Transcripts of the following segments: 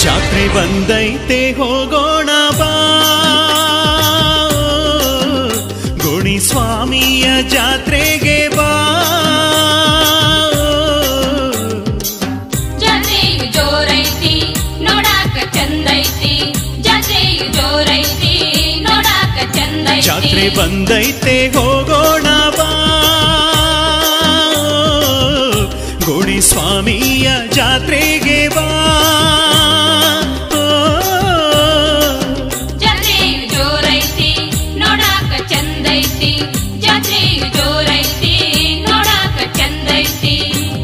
ಜಾತ್ರೆ ಬಂದೈತೆ ಹೋಗೋಣ ಬಾ ಗುಣಿ ಸ್ವಾಮಿಯ ಜಾತ್ರೆಗೆ ಬಾ ಜಾತ್ರೆಯು ಜೋರೈತಿ ನೋಡಾಕ ಚಂದೈತಿ ಜಾತ್ರೆಯು ಜೋರೈತಿ ನೋಡಾಕ ಚಂದೈತಿ ಜಾತ್ರೆ ಬಂದೈತೆ ಹೋಗೋಣ ಬಾ ಗುಣಿ ಸ್ವಾಮಿಯ ಜಾತ್ರೆಗೆ ಬಾ ಜಾತ್ರೆಯು ಜೋರೈತಿ ನೋಡಾಕ ಚಂದೈತಿ ಜಾತ್ರೆಯು ಜೋರೈತಿ ನೋಡಾಕ ಚಂದೈತಿ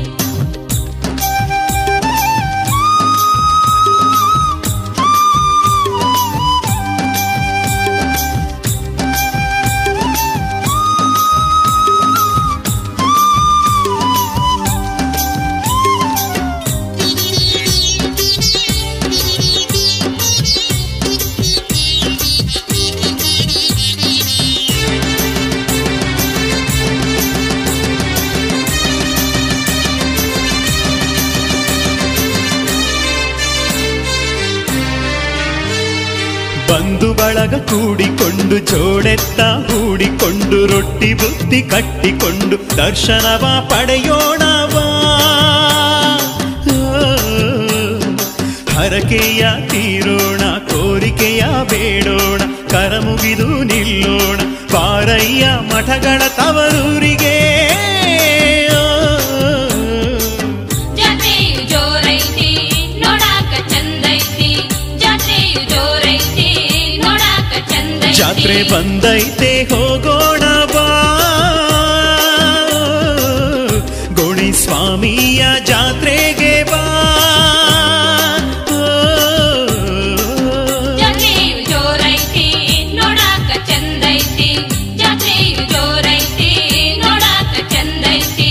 ಬಂಧು ಬಳಗ ಕೂಡಿಕೊಂಡು ಜೋಡೆತ್ತ ಹೂಡಿಕೊಂಡು ರೊಟ್ಟಿ ಬುತ್ತಿ ಕಟ್ಟಿಕೊಂಡು ದರ್ಶನವ ಪಡೆಯೋಣವಾ ಹರಕೆಯ ತೀರೋಣ ಕೋರಿಕೆಯ ಬೇಡೋಣ ಕರ ಮುಗಿದು ನಿಲ್ಲೋಣ ಪಾರಯ್ಯ ಮಠಗಳ ತವರೂರಿಗೆ ಜಾತ್ರೆಯು ಜೋರೈತಿ ನೋಡಾಕ ಚಂದೈತಿ ಜಾತ್ರೆಯು ಜೋರೈತಿ ನೋಡಾಕ ಚಂದೈತಿ ಜಾತ್ರೆ ಬಂದೈತೆ ಹೋಗೋಣ ಬಾ ಗೋಣಿ ಸ್ವಾಮಿಯ ಜಾತ್ರೆಗೆ ಬಾ ಜಾತ್ರೆಯು ಜೋರೈತಿ ನೋಡಾಕ ಚಂದೈತಿ ಜಾತ್ರೆಯು ಜೋರೈತಿ ನೋಡಾಕ ಚಂದೈತಿ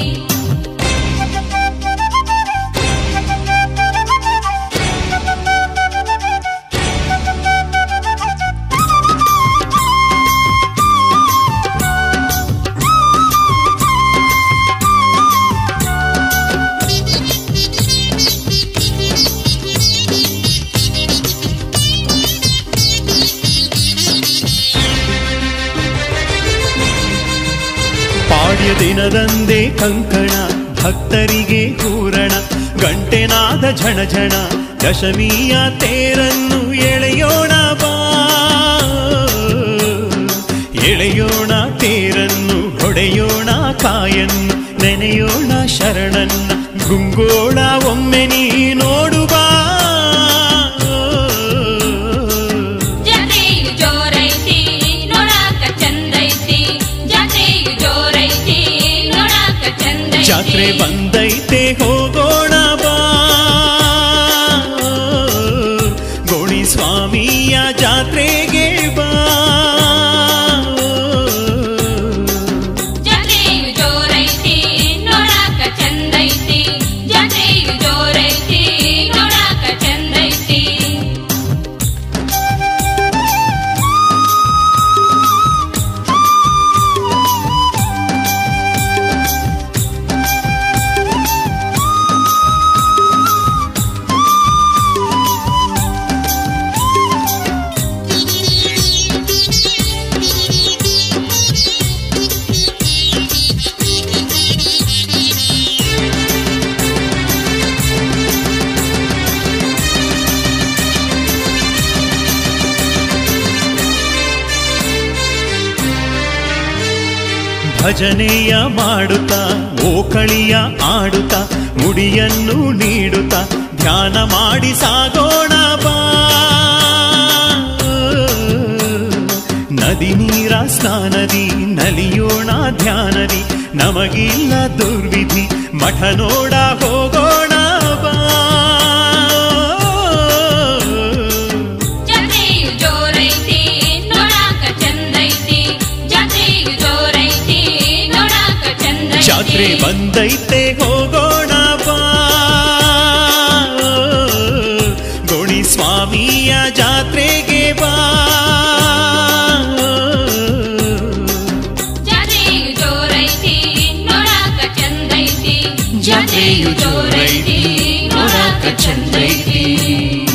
ಪಾಡ್ಯ ದಿನದಂದೇ ಕಂಕಣ ಭಕ್ತರಿಗೆ ಹೂರಣ ಗಂಟೆನಾದ ಝಣ ಝಣ ದಶಮಿಯ ತೇರನ್ನು ಎಳೆಯೋಣ ಬಾ ಎಳೆಯೋಣ ತೇರನ್ನು ಹೊಡೆಯೋಣ ಕಾಯನ್ನು ನೆನೆಯೋಣ ಶರಣನ್ನ ಗುಂಗೋಳ ಒಮ್ಮೆ ನೀ ನೋಡು ಬಾ ಜಾತ್ರೆಯು ಜೋರೈತಿ ನೋಡಾಕ ಚಂದೈತಿ ಜಾತ್ರೆಯು ಜೋರೈತಿ ನೋಡಾಕ ಚಂದೈತಿ ಜಾತ್ರೆ ಬಂದೈತೆ ಹೋಗೋಣ ಬಾ ಗೋಣಿ ಸ್ವಾಮಿಯ ಜಾತ್ರೆಗೆ ಬಾ ಜಾತ್ರೆಯು ಜೋರೈತಿ ನೋಡಾಕ ಚಂದೈತಿ ಜಾತ್ರೆಯು ಜೋರೈತಿ ನೋಡಾಕ ಚಂದೈತಿ ಭಜನೆಯ ಮಾಡುತ್ತಾ ಓಕಳಿಯ ಆಡುತ್ತಾ ಮುಡಿಯನ್ನು ನೀಡುತ್ತಾ ಧ್ಯಾನ ಮಾಡಿ ಸಾಗೋಣ ಬಾ ನದಿ ನೀರ ಸ್ನಾನದಿ ನಲಿಯೋಣ ಧ್ಯಾನದಿ ನಮಗಿಲ್ಲ ದುರ್ವಿಧಿ ಮಠ ನೋಡ ಹೋಗೋಣ ಬಾ ಜಾತ್ರೆಯು ಜೋರೈತಿ ನೋಡಾಕ ಚಂದೈತಿ ಜಾತ್ರೆಯು ಜೋರೈತಿ ನೋಡಾಕ ಚಂದೈತಿ ಜಾತ್ರೆ ಬಂದೈತೆ ಹೋಗೋಣ ಬಾ ಗೋಣಿ ಸ್ವಾಮಿಯ ಜಾತ್ರೆಗೆ ಬಾ ಜಾತ್ರೆಯು ಜೋರೈತಿ ನೋಡಾಕ ಚಂದೈತಿ ಜಾತ್ರೆಯು ಜೋರೈತಿ, ನೋಡಾಕ ನೋಡಾಕ ಚಂದೈತಿ